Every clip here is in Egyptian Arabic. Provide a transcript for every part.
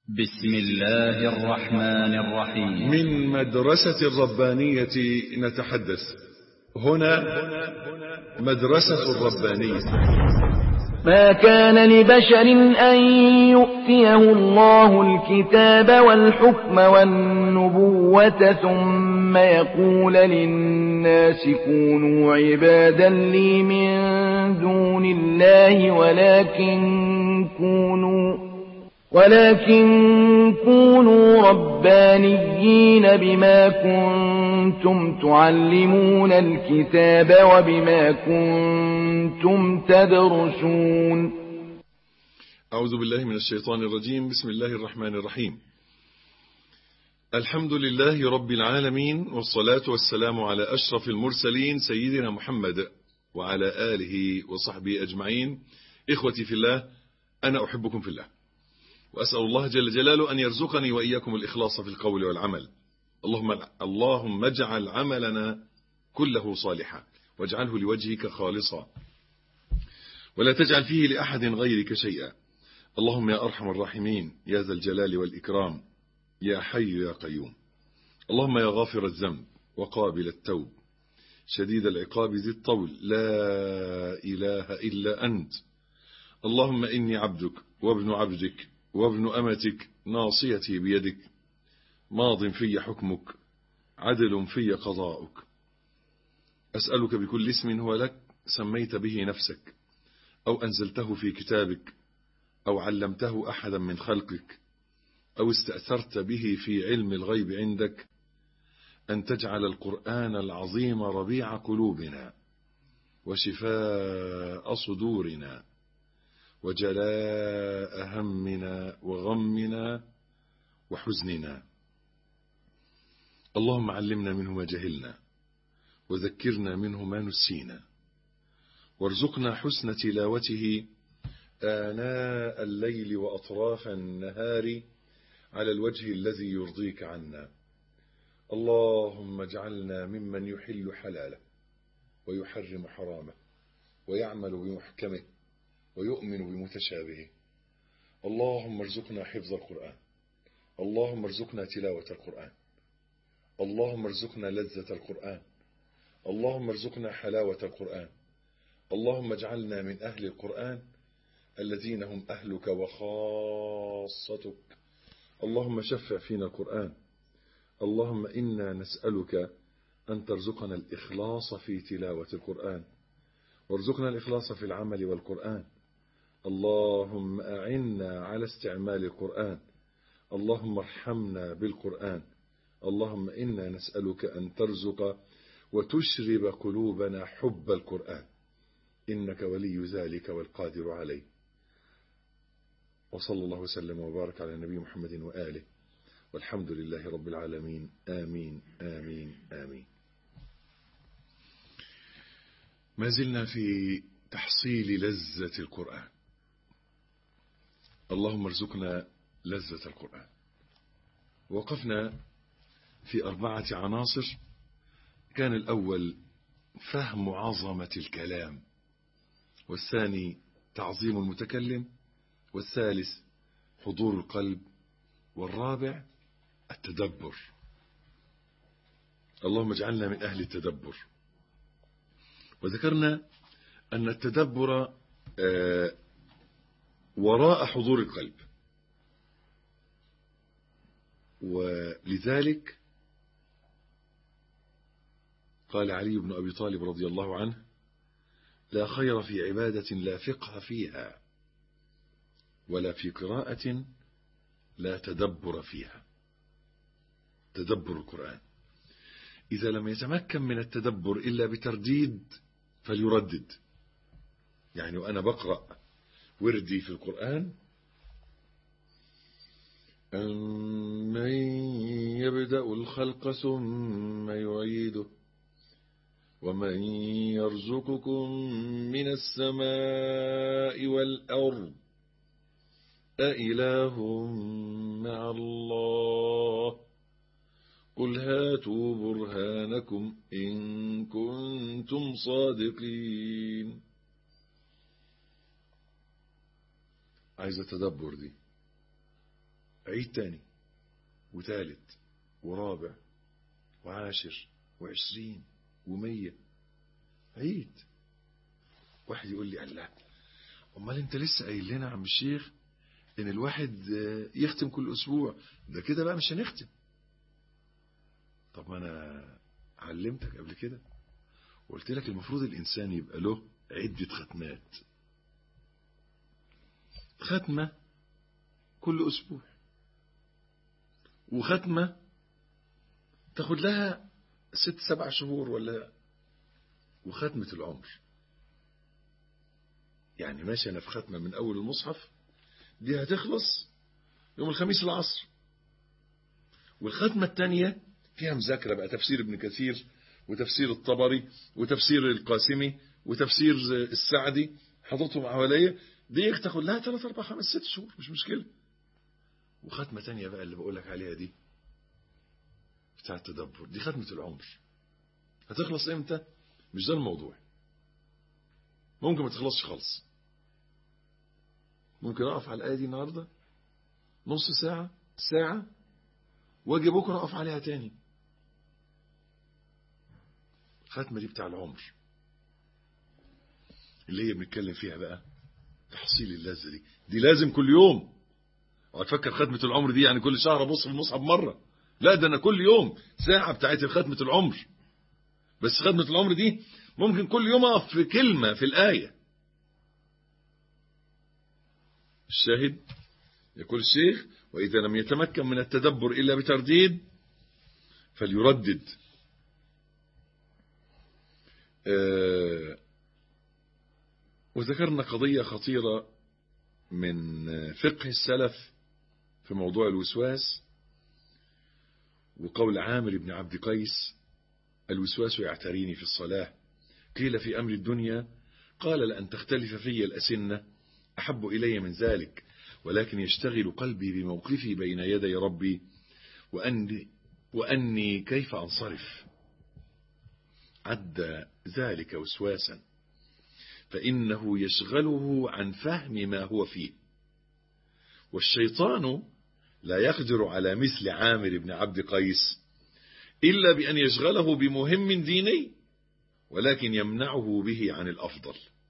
بسم الله الرحمن الرحيم من مدرسة الربانية نتحدث هنا مدرسة الربانية ما كان لبشر أن يؤتيه الله الكتاب والحكم والنبوة ثم يقول للناس كونوا عبادا لي من دون الله ولكن كونوا ولكن كونوا ربانيين بما كنتم تعلمون الكتاب وبما كنتم تدرسون أعوذ بالله من الشيطان الرجيم بسم الله الرحمن الرحيم الحمد لله رب العالمين والصلاة والسلام على أشرف المرسلين سيدنا محمد وعلى آله وصحبه أجمعين إخوتي في الله أنا أحبكم في الله وأسأل الله جل جلاله أن يرزقني وإياكم الإخلاص في القول والعمل اللهم اللهم اجعل عملنا كله صالحا واجعله لوجهك خالصا ولا تجعل فيه لأحد غيرك شيئا اللهم يا أرحم الراحمين يا ذا الجلال والإكرام يا حي يا قيوم اللهم يا غافر الذنب وقابل التوب شديد العقاب ذي الطول لا إله إلا أنت اللهم إني عبدك وابن عبدك وابن أمتك ناصيتي بيدك ماض في حكمك عدل في قضاؤك أسألك بكل اسم هو لك سميت به نفسك أو أنزلته في كتابك أو علمته أحدا من خلقك أو استأثرت به في علم الغيب عندك أن تجعل القرآن العظيم ربيع قلوبنا وشفاء صدورنا وجلاء همنا وغمنا وحزننا اللهم علمنا منه ما جهلنا وذكرنا منه ما نسينا وارزقنا حسن تلاوته آناء الليل وأطراف النهار على الوجه الذي يرضيك عنا اللهم اجعلنا ممن يحل حلاله ويحرم حرامه ويعمل بمحكمه ويؤمن بمتشابهه اللهم ارزقنا حفظ القرآن اللهم ارزقنا تلاوة القرآن اللهم ارزقنا لذة القرآن اللهم ارزقنا حلاوة القرآن اللهم اجعلنا من أهل القرآن الذين هم أهلك وخاصتك اللهم شفع فينا القرآن اللهم إنا نسألك أن ترزقنا الإخلاص في تلاوة القرآن وارزقنا الإخلاص في العمل والقرآن اللهم أعنا على استعمال القرآن اللهم ارحمنا بالقرآن اللهم إنا نسألك أن ترزق وتشرب قلوبنا حب القرآن إنك ولي ذلك والقادر عليه وصلى الله وسلم وبارك على النبي محمد وآله والحمد لله رب العالمين آمين آمين آمين ما زلنا في تحصيل لذة القرآن اللهم ارزقنا لذة القرآن وقفنا في أربعة عناصر كان الأول فهم عظمة الكلام والثاني تعظيم المتكلم والثالث حضور القلب والرابع التدبر اللهم اجعلنا من أهل التدبر وذكرنا أن التدبر وراء حضور القلب ولذلك قال علي بن أبي طالب رضي الله عنه لا خير في عبادة لا فقه فيها ولا في قراءة لا تدبر فيها تدبر القرآن إذا لم يتمكن من التدبر إلا بترديد فليردد يعني وأنا بقرأ وردي في القرآن أمن يبدأ الخلق ثم يعيده ومن يرزقكم من السماء والأرض أإله مع الله قل هاتوا برهانكم إن كنتم صادقين عايزة تدبر دي عيد تاني وثالث ورابع وعاشر وعشرين ومية عيد واحد يقول لي الله امال انت لسه قايل لنا يا عم الشيخ ان الواحد يختم كل اسبوع ده كده بقى مش هنختم طب ما انا علمتك قبل كده وقلت لك المفروض الانسان يبقى له عدة ختمات ختمة كل اسبوع وختمة تاخد لها ست سبع شهور ولا وختمة العمر يعني ماشي أنا في ختمة من أول المصحف دي هتخلص يوم الخميس العصر والختمة الثانية فيها مذاكرة بقى تفسير ابن كثير وتفسير الطبري وتفسير القاسمي وتفسير السعدي حضرتهم حواليا دي تاخد لها 3 4 5 6 شهور مش مشكلة وختمة تانية بقى اللي بقول لك عليها دي بتاع التدبر دي ختمة العمر هتخلص امتى مش ده الموضوع ممكن ما تخلصش خالص ممكن اقف على الايه دي النهارده نص ساعه ساعه واجي بكره اقف عليها تاني الختمه دي بتاع العمر اللي هي بنتكلم فيها بقى تحصيل اللذه دي دي لازم كل يوم وهتفكر ختمه العمر دي يعني كل شهر ابص في المصحف مره لا ده انا كل يوم ساعه بتاعت ختمه العمر بس ختمه العمر دي ممكن كل يوم اقف في كلمه في الايه الشاهد يقول الشيخ واذا لم يتمكن من التدبر الا بترديد فليردد آه وذكرنا قضيه خطيره من فقه السلف في موضوع الوسواس وقول عامر بن عبد قيس الوسواس يعتريني في الصلاة قيل في أمر الدنيا قال لأن تختلف في الأسنة أحب إلي من ذلك ولكن يشتغل قلبي بموقفي بين يدي ربي وأني, وأني كيف أنصرف عد ذلك وسواسا فإنه يشغله عن فهم ما هو فيه والشيطان لا يقدر على مثل عامر بن عبد قيس إلا بأن يشغله بمهم ديني ولكن يمنعه به عن الأفضل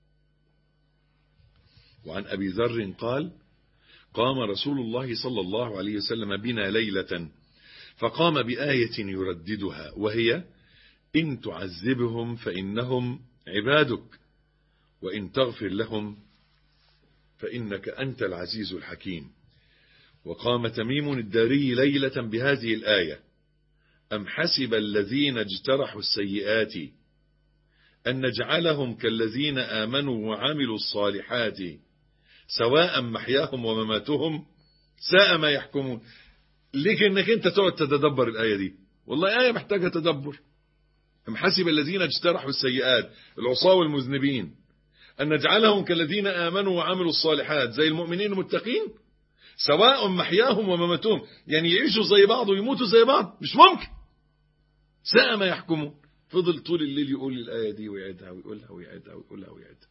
وعن أبي ذر قال قام رسول الله صلى الله عليه وسلم بنا ليلة فقام بآية يرددها وهي إن تعذبهم فإنهم عبادك وإن تغفر لهم فإنك أنت العزيز الحكيم وقام تميم الداري ليلة بهذه الآية أم حسب الذين اجترحوا السيئات أن نجعلهم كالذين آمنوا وعملوا الصالحات سواء محياهم ومماتهم ساء ما يحكمون ليك انك انت تقعد تتدبر الآية دي والله آية محتاجة تدبر أم حسب الذين اجترحوا السيئات العصاة والمذنبين أن نجعلهم كالذين آمنوا وعملوا الصالحات زي المؤمنين المتقين سواء محياهم ومماتهم يعني يعيشوا زي بعض ويموتوا زي بعض مش ممكن ساء ما يحكمون فضل طول الليل يقول الآية دي ويعيدها ويقولها ويعيدها ويقولها ويعيدها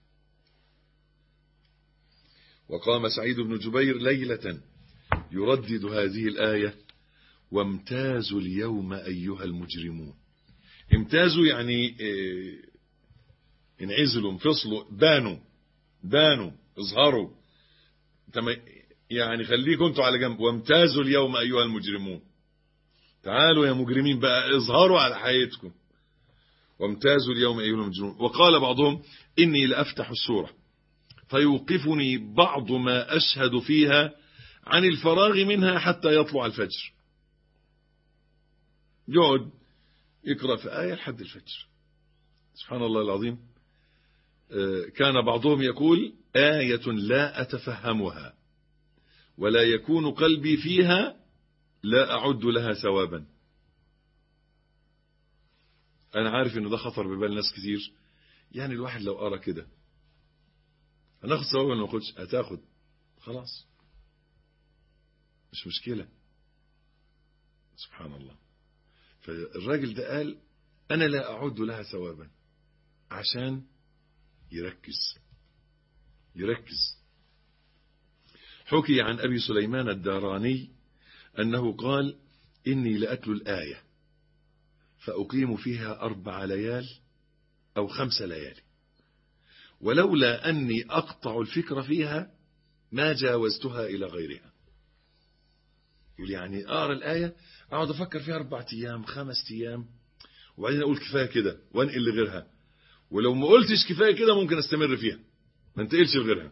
وقام سعيد بن جبير ليلة يردد هذه الآية وامتازوا اليوم أيها المجرمون امتازوا يعني اه انعزلوا انفصلوا بانوا بانوا اظهروا يعني خليكم انتوا على جنب وامتازوا اليوم أيها المجرمون تعالوا يا مجرمين بقى اظهروا على حياتكم وامتازوا اليوم أيها المجرمون وقال بعضهم إني لأفتح السورة فيوقفني بعض ما أشهد فيها عن الفراغ منها حتى يطلع الفجر يقعد يقرأ في آية لحد الفجر سبحان الله العظيم كان بعضهم يقول آية لا أتفهمها ولا يكون قلبي فيها لا أعد لها ثوابا أنا عارف إن ده خطر ببال ناس كتير يعني الواحد لو قرأ كده هناخد ثواب ولا ما ناخدش هتاخد خلاص مش مشكلة سبحان الله فالراجل ده قال أنا لا أعد لها ثوابا عشان يركز يركز حكي عن أبي سليمان الداراني أنه قال إني لأتلو الآية فأقيم فيها أربع ليال أو خمس ليالي ولولا أني أقطع الفكر فيها ما جاوزتها إلى غيرها يقول يعني أقرأ الآية أقعد أفكر فيها أربع أيام خمس أيام وبعدين أقول كفاية كده وأنقل لغيرها ولو ما قلتش كفاية كده ممكن أستمر فيها ما انتقلش لغيرها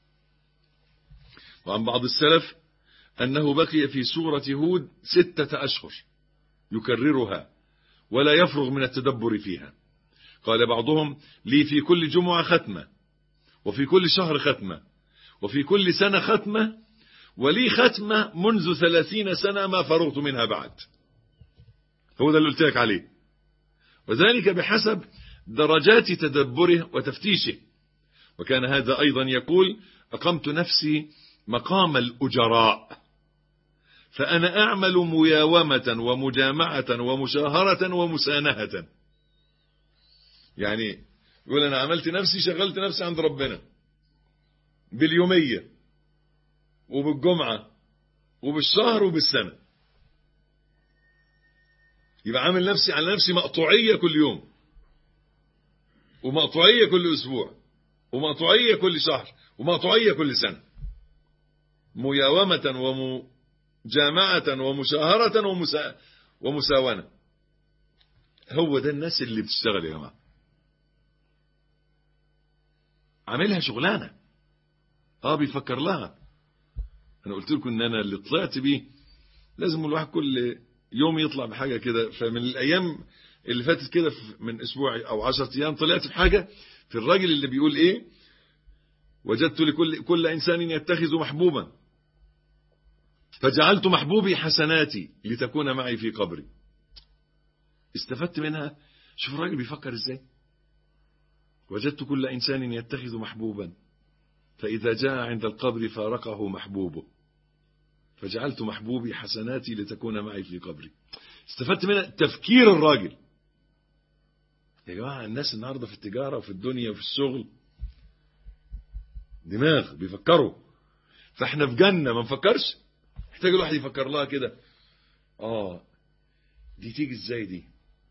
وعن بعض السلف أنه بقي في سورة هود ستة أشهر يكررها ولا يفرغ من التدبر فيها قال بعضهم لي في كل جمعة ختمة وفي كل شهر ختمة وفي كل سنة ختمة ولي ختمة منذ ثلاثين سنة ما فرغت منها بعد هو ده اللي قلت لك عليه وذلك بحسب درجات تدبره وتفتيشه وكان هذا أيضا يقول أقمت نفسي مقام الأجراء فأنا أعمل مياومة ومجامعة ومشاهرة ومسانهة يعني يقول أنا عملت نفسي شغلت نفسي عند ربنا باليومية وبالجمعة وبالشهر وبالسنة يبقى عامل نفسي على نفسي مقطوعية كل يوم ومقطوعية كل أسبوع ومقطوعية كل شهر ومقطوعية كل سنة مياومة ومجامعة ومشاهرة ومسا... ومساونة هو ده الناس اللي بتشتغل يا جماعة عاملها شغلانة اه بيفكر لها انا قلت لكم ان انا اللي طلعت بيه لازم الواحد كل يوم يطلع بحاجة كده فمن الايام اللي فاتت كده من اسبوع او عشرة ايام طلعت بحاجة في الراجل اللي بيقول ايه وجدت لكل كل انسان يتخذ محبوبا فجعلت محبوبي حسناتي لتكون معي في قبري استفدت منها شوف الراجل بيفكر ازاي وجدت كل انسان يتخذ محبوبا فاذا جاء عند القبر فارقه محبوبه فجعلت محبوبي حسناتي لتكون معي في قبري استفدت منها تفكير الراجل يا جماعة الناس النهاردة في التجارة وفي الدنيا وفي الشغل دماغ بيفكروا فاحنا في جنة ما نفكرش محتاج الواحد يفكر لها كده اه دي تيجي ازاي دي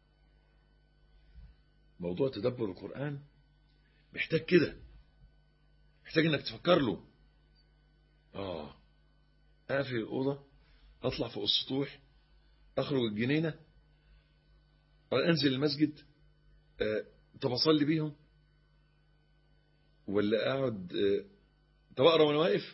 موضوع تدبر القرآن محتاج كده محتاج انك تفكر له اه اقفل الأوضة اطلع فوق السطوح اخرج الجنينة انزل المسجد أه طب اصلي بيهم ولا اقعد أه طب اقرا وانا واقف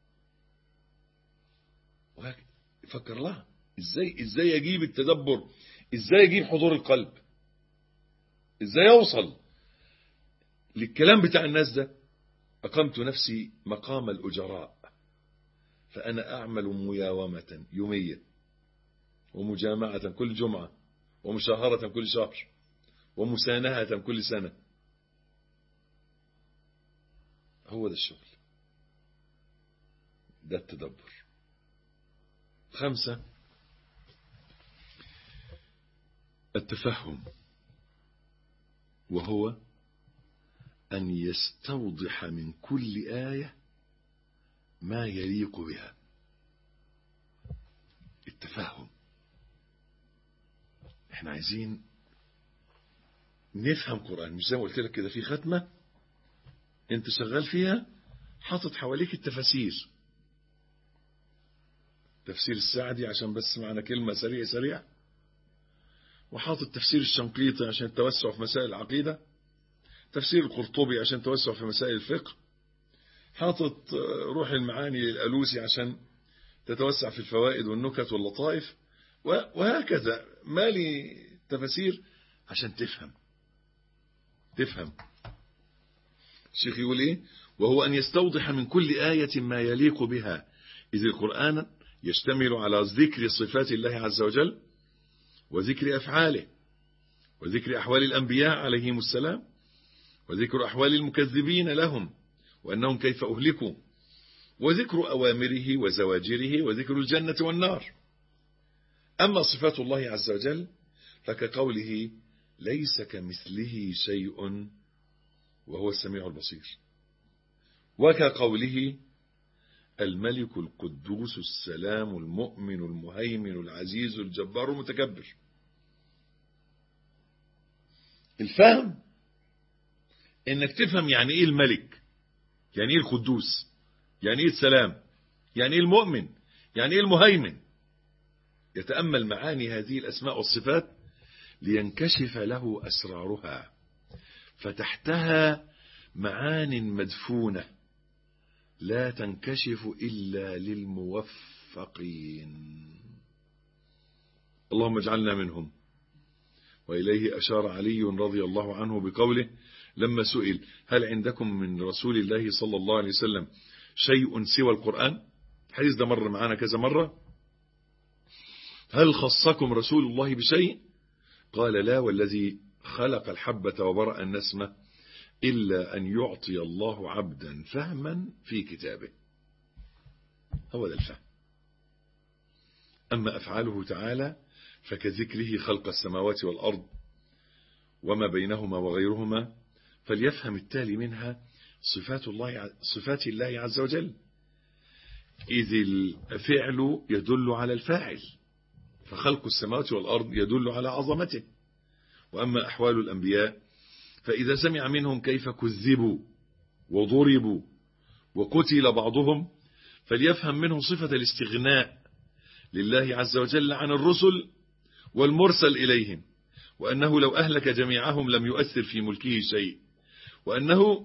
فكر لها ازاي ازاي اجيب التدبر ازاي اجيب حضور القلب ازاي اوصل للكلام بتاع الناس ده اقمت نفسي مقام الاجراء فانا اعمل مياومة يومية ومجامعة كل جمعة ومشاهرة كل شهر ومسانهة كل سنة هو ده الشغل ده التدبر خمسة التفهم وهو أن يستوضح من كل آية ما يليق بها التفهم احنا عايزين نفهم قرآن مش زي ما قلت لك كده في ختمة انت شغال فيها حاطط حواليك التفاسير تفسير السعدي عشان بس معنا كلمة سريع سريع وحاطط تفسير الشنقيطي عشان التوسع في مسائل العقيدة تفسير القرطبي عشان التوسع في مسائل الفقه حاطط روح المعاني للألوسي عشان تتوسع في الفوائد والنكت واللطائف وهكذا مالي تفاسير عشان تفهم تفهم الشيخ يقول ايه وهو أن يستوضح من كل آية ما يليق بها إذ القرآن يشتمل على ذكر صفات الله عز وجل وذكر أفعاله وذكر أحوال الأنبياء عليهم السلام وذكر أحوال المكذبين لهم وأنهم كيف أهلكوا وذكر أوامره وزواجره وذكر الجنة والنار أما صفات الله عز وجل فكقوله ليس كمثله شيء وهو السميع البصير وكقوله الملك القدوس السلام المؤمن المهيمن العزيز الجبار المتكبر الفهم انك تفهم يعني ايه الملك يعني ايه القدوس يعني ايه السلام يعني ايه المؤمن يعني ايه المهيمن يتأمل معاني هذه الأسماء والصفات لينكشف له أسرارها فتحتها معان مدفونة لا تنكشف إلا للموفقين اللهم اجعلنا منهم وإليه أشار علي رضي الله عنه بقوله لما سئل هل عندكم من رسول الله صلى الله عليه وسلم شيء سوى القرآن الحديث ده مر معنا كذا مرة هل خصكم رسول الله بشيء قال لا والذي خلق الحبة وبرأ النسمة إلا أن يعطي الله عبدا فهما في كتابه هو ده الفهم أما أفعاله تعالى فكذكره خلق السماوات والأرض وما بينهما وغيرهما فليفهم التالي منها صفات الله صفات الله عز وجل إذ الفعل يدل على الفاعل فخلق السماوات والأرض يدل على عظمته وأما أحوال الأنبياء فإذا سمع منهم كيف كذبوا وضربوا وقتل بعضهم فليفهم منه صفة الاستغناء لله عز وجل عن الرسل والمرسل إليهم وأنه لو أهلك جميعهم لم يؤثر في ملكه شيء وأنه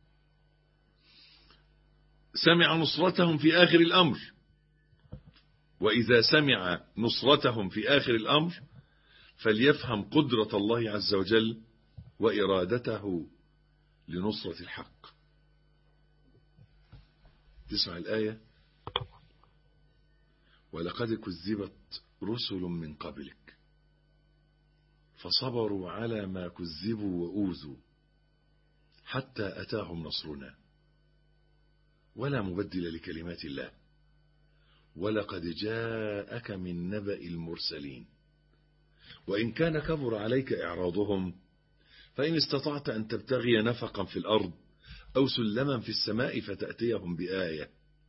سمع نصرتهم في آخر الأمر وإذا سمع نصرتهم في آخر الأمر فليفهم قدرة الله عز وجل وإرادته لنصرة الحق تسمع الآية ولقد كذبت رسل من قبلك فصبروا على ما كذبوا وأوذوا حتى أتاهم نصرنا ولا مبدل لكلمات الله ولقد جاءك من نبأ المرسلين وإن كان كبر عليك إعراضهم فإن استطعت أن تبتغي نفقا في الأرض أو سلما في السماء فتأتيهم بآية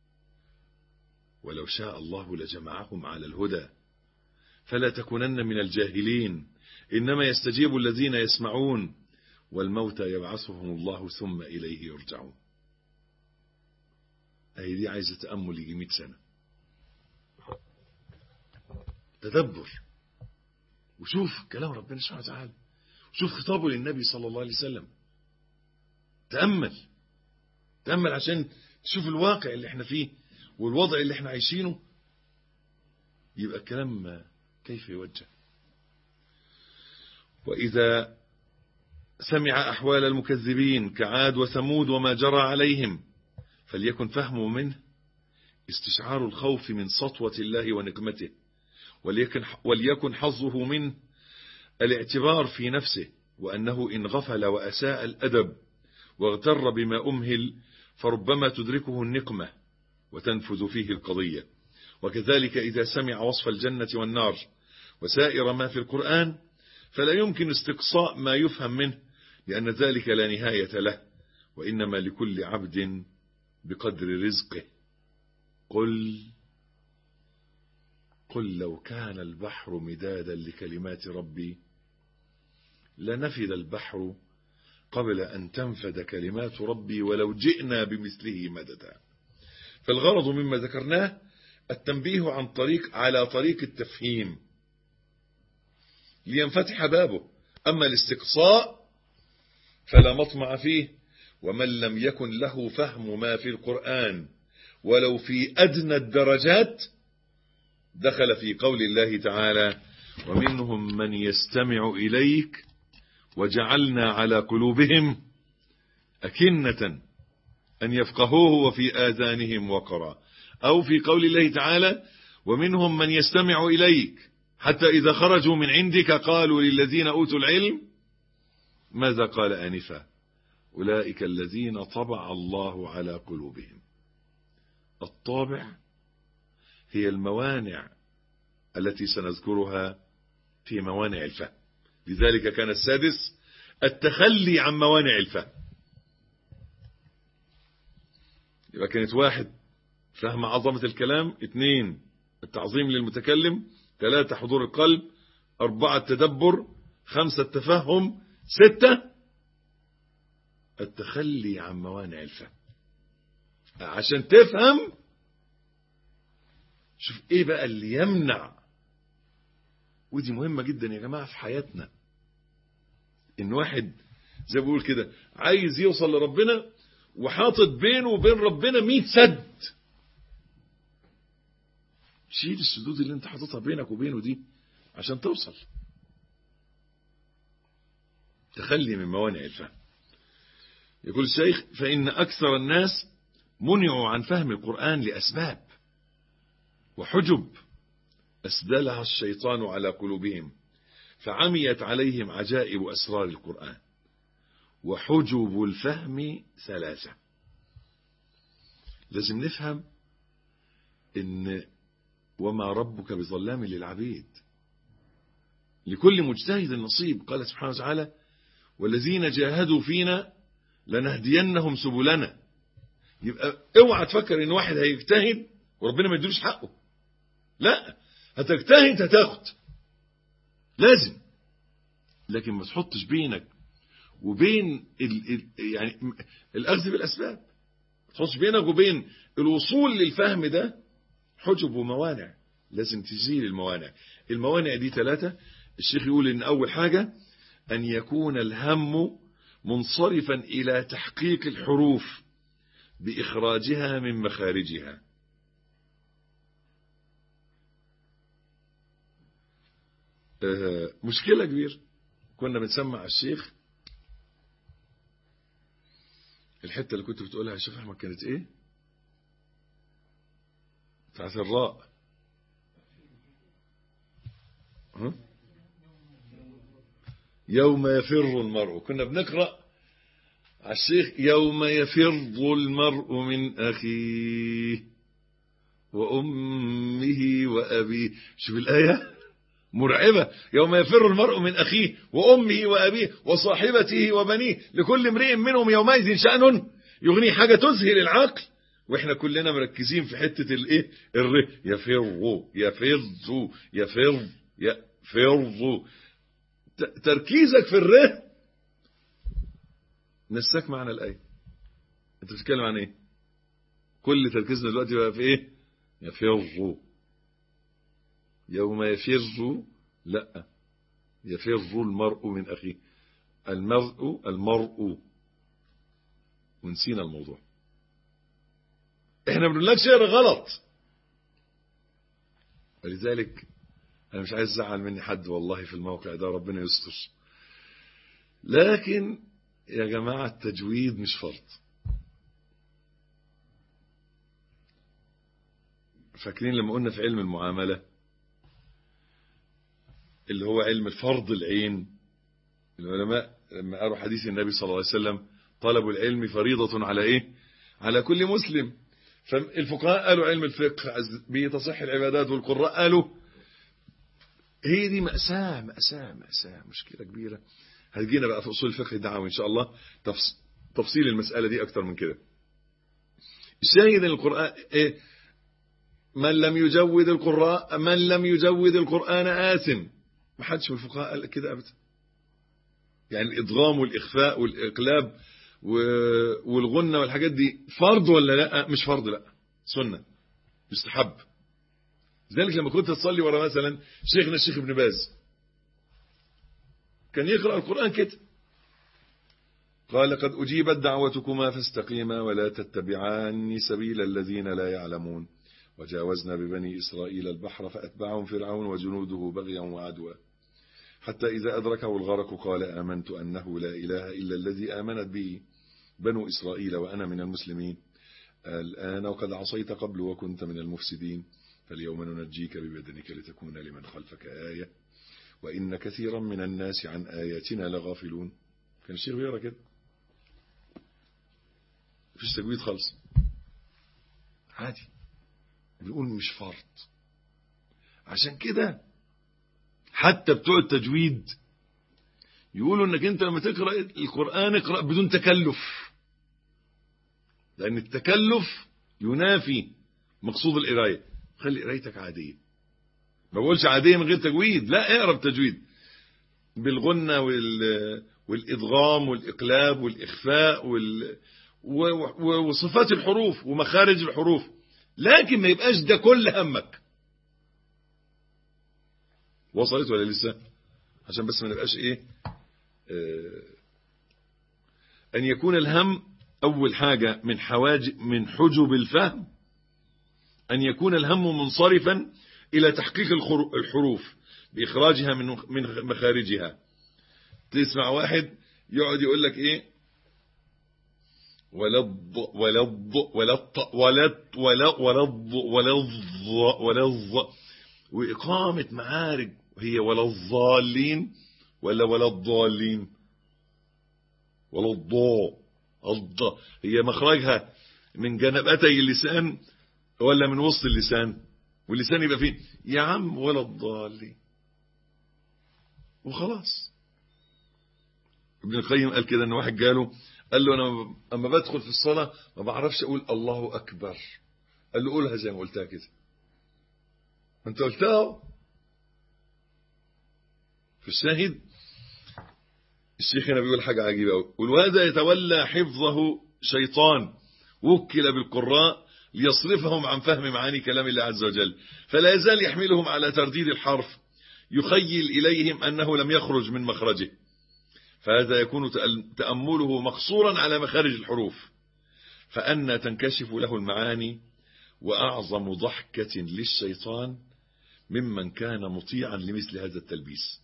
ولو شاء الله لجمعهم على الهدى فلا تكونن من الجاهلين إنما يستجيب الذين يسمعون والموتى يبعثهم الله ثم إليه يرجعون أي دي عايزة تأمل يجي 100 سنة تدبر وشوف كلام ربنا سبحانه وتعالى وشوف خطابه للنبي صلى الله عليه وسلم تأمل تأمل عشان تشوف الواقع اللي احنا فيه والوضع اللي احنا عايشينه يبقى الكلام كيف يوجه وإذا سمع أحوال المكذبين كعاد وثمود وما جرى عليهم فليكن فهمه منه استشعار الخوف من سطوة الله ونقمته وليكن, وليكن حظه منه الاعتبار في نفسه وأنه إن غفل وأساء الأدب واغتر بما أمهل فربما تدركه النقمة وتنفذ فيه القضية وكذلك إذا سمع وصف الجنة والنار وسائر ما في القرآن فلا يمكن استقصاء ما يفهم منه لأن ذلك لا نهاية له وإنما لكل عبد بقدر رزقه قل قل لو كان البحر مدادا لكلمات ربي لنفد البحر قبل أن تنفد كلمات ربي ولو جئنا بمثله مددا فالغرض مما ذكرناه التنبيه عن طريق على طريق التفهيم لينفتح بابه أما الاستقصاء فلا مطمع فيه ومن لم يكن له فهم ما في القرآن ولو في أدنى الدرجات دخل في قول الله تعالى ومنهم من يستمع إليك وجعلنا على قلوبهم أكنة أن يفقهوه وفي آذانهم وقرا أو في قول الله تعالى ومنهم من يستمع إليك حتى إذا خرجوا من عندك قالوا للذين أوتوا العلم ماذا قال آنفا أولئك الذين طبع الله على قلوبهم الطابع هي الموانع التي سنذكرها في موانع الفهم لذلك كان السادس التخلي عن موانع الفهم يبقى كانت واحد فهم عظمة الكلام اثنين التعظيم للمتكلم ثلاثة حضور القلب أربعة التدبر خمسة التفهم ستة التخلي عن موانع الفهم عشان تفهم شوف ايه بقى اللي يمنع ودي مهمة جدا يا جماعة في حياتنا ان واحد زي ما بيقول كده عايز يوصل لربنا وحاطط بينه وبين ربنا 100 سد شيل السدود اللي انت حاططها بينك وبينه دي عشان توصل تخلي من موانع الفهم يقول الشيخ فإن أكثر الناس منعوا عن فهم القرآن لأسباب وحجب أسدلها الشيطان على قلوبهم فعميت عليهم عجائب أسرار القرآن وحجب الفهم ثلاثة لازم نفهم ان وما ربك بظلام للعبيد لكل مجتهد نصيب قال سبحانه وتعالى والذين جاهدوا فينا لنهدينهم سبلنا يبقى اوعى تفكر ان واحد هيجتهد وربنا ما يديلوش حقه لا هتجتهد هتاخد لازم لكن ما تحطش بينك وبين ال ال يعني الاخذ بالاسباب ما تحطش بينك وبين الوصول للفهم ده حجب وموانع لازم تزيل الموانع الموانع دي ثلاثة الشيخ يقول ان اول حاجة ان يكون الهم منصرفا الى تحقيق الحروف باخراجها من مخارجها آه مشكلة كبيرة كنا بنسمع الشيخ الحتة اللي كنت بتقولها يا شيخ احمد كانت ايه بتاعت الراء ها؟ يوم يفر المرء كنا بنقرأ على الشيخ يوم يفر المرء من أخيه وأمه وأبيه شوف الآية مرعبة يوم يفر المرء من أخيه وأمه وأبيه وصاحبته وبنيه لكل امرئ منهم يومئذ شأن يغني حاجة تذهل العقل واحنا كلنا مركزين في حتة الايه الر يفروا يفروا يفر يفروا تركيزك في الر نساك معنى الآية انت بتتكلم عن ايه كل تركيزنا دلوقتي بقى في ايه يفروا يوم يفر لا يفر المرء من أخيه المرء المرء ونسينا الموضوع احنا بنقول لك شعر غلط ولذلك انا مش عايز ازعل مني حد والله في الموقع ده ربنا يستر لكن يا جماعة التجويد مش فرض فاكرين لما قلنا في علم المعاملة اللي هو علم الفرض العين العلماء لما قالوا حديث النبي صلى الله عليه وسلم طلب العلم فريضة على ايه على كل مسلم فالفقهاء قالوا علم الفقه بتصح العبادات والقراء قالوا هي دي مأساة مأساة مأساة مشكلة كبيرة هتجينا بقى في أصول الفقه الدعوي إن شاء الله تفصيل المسألة دي أكتر من كده الشاهد القرآن إيه من لم يجود القراء من لم يجود القرآن آثم ما حدش من الفقهاء قال كده أبدا يعني الإضغام والإخفاء والإقلاب والغنة والحاجات دي فرض ولا لا مش فرض لا سنة مستحب لذلك لما كنت تصلي ورا مثلا شيخنا الشيخ ابن باز كان يقرأ القرآن كده قال قد أجيبت دعوتكما فاستقيما ولا تتبعان سبيل الذين لا يعلمون وجاوزنا ببني إسرائيل البحر فأتبعهم فرعون وجنوده بغيا وعدوا حتى إذا أدركه الغرق قال آمنت أنه لا إله إلا الذي آمنت به بنو إسرائيل وأنا من المسلمين الآن وقد عصيت قبل وكنت من المفسدين فاليوم ننجيك ببدنك لتكون لمن خلفك آية وإن كثيرا من الناس عن آياتنا لغافلون كان الشيخ بيقرا كده مفيش تجويد خالص عادي بيقول مش فرض عشان كده حتى بتوع التجويد يقولوا انك انت لما تقرا القران اقرا بدون تكلف لان التكلف ينافي مقصود القرايه خلي قرايتك عاديه ما بقولش عاديه من غير تجويد لا اقرا بتجويد بالغنه وال والادغام والاقلاب والاخفاء وال وصفات الحروف ومخارج الحروف لكن ما يبقاش ده كل همك وصلت ولا لسه عشان بس ما نبقاش ايه آه ان يكون الهم اول حاجة من حواجب من حجب الفهم ان يكون الهم منصرفا الى تحقيق الحروف باخراجها من من مخارجها تسمع واحد يقعد يقول لك ايه ولض ولض ولط ولط ولض ولض ولض ولض وإقامة معارج هي ولا الضالين ولا ولا الضالين ولا الضاء الضاء هي مخرجها من جنبتي اللسان ولا من وسط اللسان واللسان يبقى فين يا عم ولا الضالين وخلاص ابن القيم قال كده ان واحد جاله قال له انا اما بدخل في الصلاه ما بعرفش اقول الله اكبر قال له قولها زي ما قلتها كده انت قلتها في الشاهد الشيخ هنا بيقول حاجة عجيبة قوي والوهذا يتولى حفظه شيطان وكل بالقراء ليصرفهم عن فهم معاني كلام الله عز وجل فلا يزال يحملهم على ترديد الحرف يخيل إليهم أنه لم يخرج من مخرجه فهذا يكون تأمله مقصورا على مخارج الحروف فأن تنكشف له المعاني وأعظم ضحكة للشيطان ممن كان مطيعا لمثل هذا التلبيس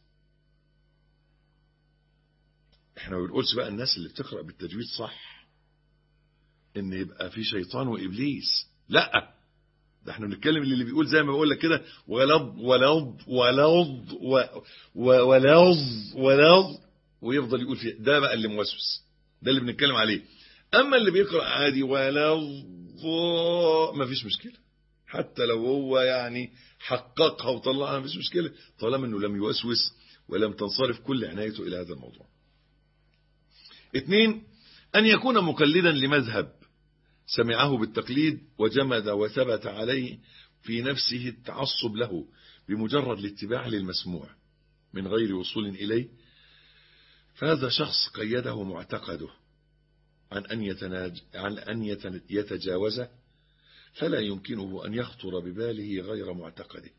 احنا ما بنقولش بقى الناس اللي بتقرأ بالتجويد صح ان يبقى في شيطان وابليس لا ده احنا بنتكلم اللي بيقول زي ما بقول لك كده ولض ولض ولض ولض ولض ويفضل يقول فيه ده بقى اللي موسوس ده اللي بنتكلم عليه اما اللي بيقرأ عادي ولض ما فيش مشكلة حتى لو هو يعني حققها وطلعها ما فيش مشكلة طالما انه لم يوسوس ولم تنصرف كل عنايته الى هذا الموضوع اثنين ان يكون مقلدا لمذهب سمعه بالتقليد وجمد وثبت عليه في نفسه التعصب له بمجرد الاتباع للمسموع من غير وصول إليه فهذا شخص قيده معتقده عن أن, يتناج عن أن يتجاوزه فلا يمكنه أن يخطر بباله غير معتقده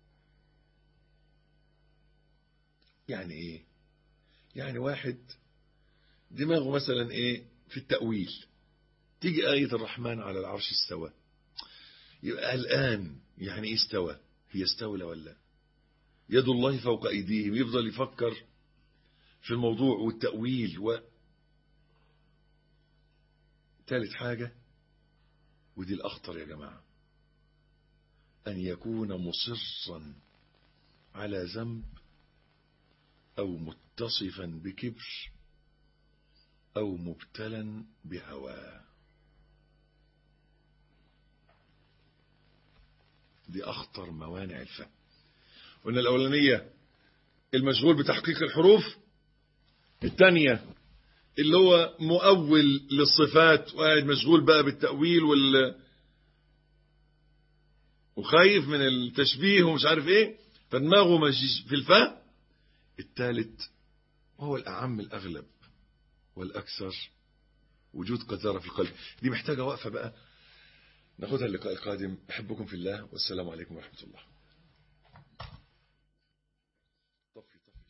يعني إيه يعني واحد دماغه مثلا إيه في التأويل تيجي آية الرحمن على العرش استوى يبقى الآن يعني إيه استوى هي استولى ولا يد الله فوق أيديهم يفضل يفكر في الموضوع والتأويل و ثالث حاجة ودي الأخطر يا جماعة أن يكون مصرا على ذنب أو متصفا بكبر أو مبتلا بهواه دي أخطر موانع الفهم قلنا الأولانية المشغول بتحقيق الحروف الثانية اللي هو مؤول للصفات وقاعد مشغول بقى بالتأويل وال وخايف من التشبيه ومش عارف ايه فدماغه ماشي في الفهم الثالث وهو الأعم الأغلب والأكثر وجود قذارة في القلب دي محتاجة وقفة بقى ناخدها اللقاء القادم أحبكم في الله والسلام عليكم ورحمة الله طفي طفي